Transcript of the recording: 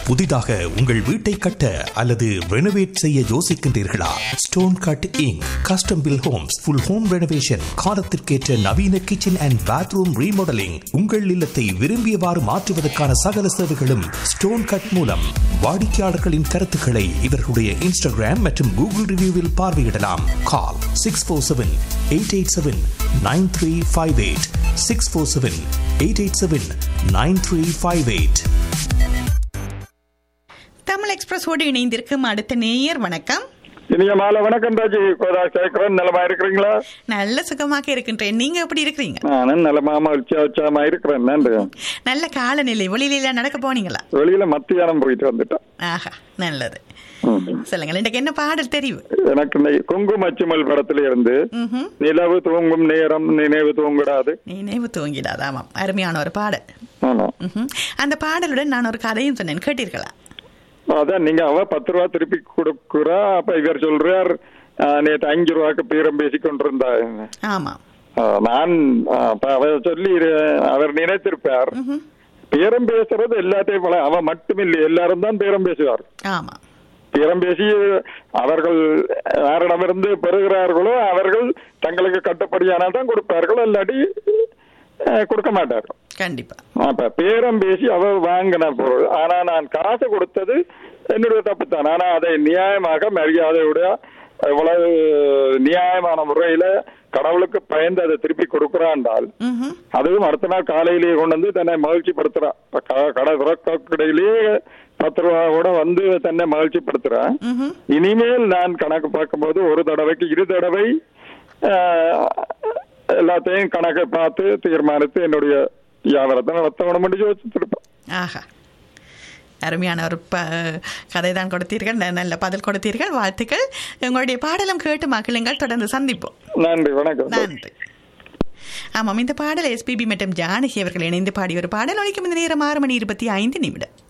புதிதாக உங்கள் வீட்டை கட்ட அல்லது ரெனோவேட் செய்ய யோசிக்கின்றீர்களா stone cutting custom built homes full home renovation காலத்திற்கேற்ற நவீன கிச்சன் அண்ட் பாத்ரூம் ரீமாடலிங் உங்கள் இல்லத்தை விரும்பியவாறு மாற்றுவதற்கான சகல சேவைகளும் ஸ்டோன் கட் மூலம் வாடிக்கையாளர்களின் கருத்துக்களை இவர்களுடைய இன்ஸ்டாகிராம் மற்றும் கூகுள் ரிவ்யூவில் பார்வையிடலாம் call six four seven eight eight seven nine three five eight six four seven eight eight seven nine three five eight Tamil எக்ஸ்பிரஸோடு இணைந்திருக்கும் அடுத்த நேயர் வணக்கம் இனிய மாலை வணக்கம் ராஜி கோதா கேட்கிறேன் நலமா இருக்கிறீங்களா நல்ல சுகமாக இருக்கின்றேன் நீங்க எப்படி இருக்கிறீங்க நானும் நலமா மகிழ்ச்சியா உற்சாகமா இருக்கிறேன் நன்றி நல்ல காலநிலை வெளியில நடக்க போனீங்களா வெளியில மத்தியானம் போயிட்டு வந்துட்டேன் ஆஹா நல்லது ம். சொல்லுங்க இன்றைக்கு என்ன பாடல் தெரிவு எனக்கு இன்னைக்கு குங்குமச்சிமல் படத்துல இருந்து ம்ஹும். நிலவு தூங்கும் நேரம் நினைவு தூங்கிடாது நினைவு தூங்கிடாது ஆமாம் அருமையான ஒரு பாடல் ஆமா ம்ஹும். அந்த பாடலுடன் நான் ஒரு கதையும் சொன்னேன் கேட்டீர்களா அதான் நீங்க அவ பத்து ரூபா திருப்பி கொடுக்குறா அப்ப இவர் சொல்றார் ஆ, நேத்து அஞ்சு ரூபாய்க்கு பேரம் பேசி கொண்டிருந்தா ஆமாம் ஆ, நான் ஆ, அப்ப அவர் சொல்லி அவர் நினைத்திருப்பார் ம்ஹும். பேரம் பேசுறது எல்லாத்தையும் போல அவ மட்டுமில்லை எல்லாரும் தான் பேரம் பேசுவார் ஆமாம் பேரம் பேசி அவர்கள் யாரிடமிருந்து பெறுகிறார்களோ அவர்கள் தங்களுக்கு கட்டுப்படியானால் தான் கொடுப்பார்கள் இல்லாட்டி அஹ், கொடுக்க மாட்டார்கள் கண்டிப்பா அப்ப பேரம் பேசி அவர் வாங்கின பொருள் ஆனா நான் காசு கொடுத்தது என்னுடைய தப்பு தான் ஆனா அதை நியாயமாக மரியாதையுடைய எவ்வளவு நியாயமான முறையில கடவுளுக்கு பயந்து அதை திருப்பி கொடுக்கிறான்டால் ம்ஹும். அதுவும் அடுத்த நாள் காலையிலேயே கொண்டு வந்து தன்னை மகிழ்ச்சிப்படுத்துறா இப்ப க- கடை திறக்கடையிலேயே பத்து ரூபா கூட வந்து தன்னை மகிழ்ச்சிப்படுத்துறா ம்ஹும். இனிமேல் நான் கணக்கு பார்க்கும்போது ஒரு தடவைக்கு இரு தடவை ஆஹ், எல்லாத்தையும் கணக்கை பார்த்து தீர்மானித்து என்னுடைய வியாபாரத்தை நடத்தணும் என்று யோசிச்சிருப்பேன் ஆஹா அருமையான ஒரு ப கதை தான் கொடுத்தீர்கள் ந- நல்ல பதில் கொடுத்தீர்கள் வாழ்த்துக்கள் உங்களுடைய பாடலும் கேட்டு மகிழுங்கள் தொடர்ந்து சந்திப்போம் நன்றி வணக்கம் நன்றி ஆமாம் இந்த பாடல் எஸ்பிபி மற்றும் ஜானகி அவர்கள் இணைந்து பாடிய ஒரு பாடல் ஒழிக்கும் இந்த நேரம் ஆறு மணி இருபத்தி ஐந்து நிமிடம்